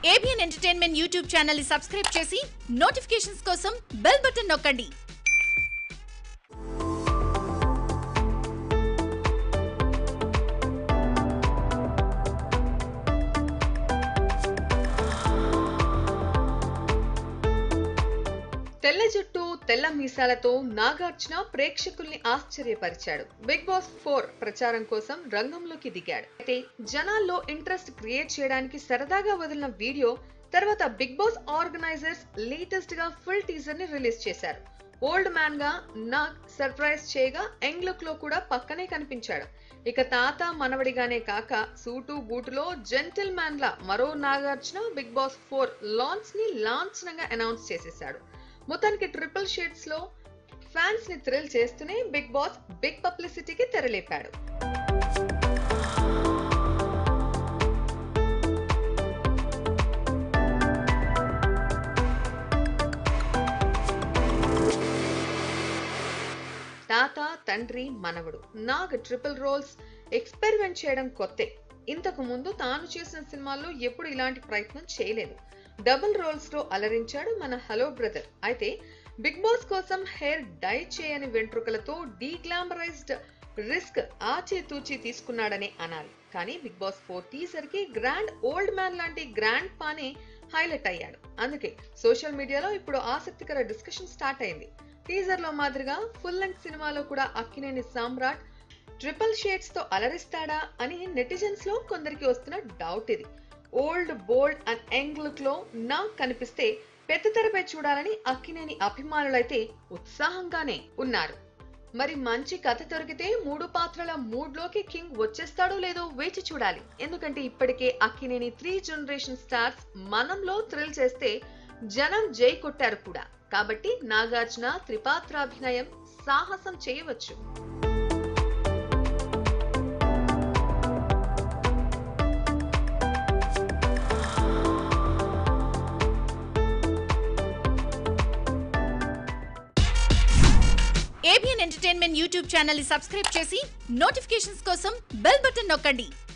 ABN entertainment YouTube channel ని subscribe చేసి notifications కోసం బెల్ బటన్ నొక్కండి తెల్ల జుట్టు తెల్ల మీసాలతో నాగార్జున ప్రేక్షకుల్ని ఆశ్చర్యపరిచాడు బిగ్ బాస్ ఫోర్ ప్రచారం కోసం రంగంలోకి దిగాడు అయితే జనాల్లో ఇంట్రెస్ట్ క్రియేట్ చేయడానికి సరదాగా వదిలిన వీడియో తర్వాత బిగ్ బాస్ ఆర్గనైజర్స్ లేటెస్ట్ గా ఫుల్ టీజర్ ని రిలీజ్ చేశారు ఓల్డ్ మ్యాన్ గా నాగ్ సర్ప్రైజ్ చేయగా యంగ్ లుక్ లో కూడా పక్కనే కనిపించాడు ఇక తాత మనవడిగానే కాక సూటు బూటులో జెంటిల్ మ్యాన్ లా మరో Nagarjuna Bigg Boss four launch ని లాంఛనంగా అనౌన్స్ చేసేశాడు మొత్తానికి ట్రిపుల్ షేడ్స్ లో ఫ్యాన్స్ ని థ్రిల్ చేస్తూనే బిగ్ బాస్ బిగ్ పబ్లిసిటీకి తెరలేపాడు తాత తండ్రి మనవడు నాగ్ ట్రిపుల్ రోల్స్ ఎక్స్పెరిమెంట్ చేయడం కొత్తే ఇంతకు ముందు తాను చేసిన సినిమాల్లో ఎప్పుడు ఇలాంటి ప్రయత్నం చేయలేదు డబుల్ రోల్స్ లో అలరించాడు మన హలో బ్రదర్ అయితే బిగ్ బాస్ కోసం హెయిర్ డై చేయని వెంట్రుకలతో డీగ్లామరైజ్డ్ రిస్క్ ఆచితూచి తీసుకున్నాడని అనాలి కానీ బిగ్ బాస్ ఫోర్ టీజర్ కి గ్రాండ్ ఓల్డ్ మ్యాన్ లాంటి గ్రాండ్ పానే హైలైట్ అయ్యాడు అందుకే సోషల్ మీడియాలో ఇప్పుడు ఆసక్తికర డిస్కషన్ స్టార్ట్ అయింది టీజర్ లో మాదిరిగా ఫుల్ లెంగ్త్ సినిమాలో కూడా అక్కినేని సామ్రాట్ ట్రిపుల్ షేడ్స్ తో అలరిస్తాడా అని నెటిజన్స్ లో కొందరికి వస్తున్న డౌట్ ఇది old bold and young look లో నా కనిపిస్తే పెద్ద తెరపై చూడాలని అక్కినేని అభిమానులైతే ఉత్సాహంగానే ఉన్నారు మరి మంచి కథ దొరికితే మూడు పాత్రల మూడ్ లోకి కింగ్ వచ్చేస్తాడో లేదో వేచి చూడాలి ఎందుకంటే ఇప్పటికే అక్కినేని త్రీ జనరేషన్ స్టార్స్ మనంలో థ్రిల్ చేస్తే జనం జై కొట్టారు కూడా కాబట్టి నాగార్జున త్రిపాత్రాభినయం సాహసం చేయవచ్చు ఏబిఎన్ ఎంటర్టైన్మెంట్ యూట్యూబ్ ఛానల్ ని సబ్స్క్రైబ్ చేసి నోటిఫికేషన్స్ కోసం బెల్ బటన్ నొక్కండి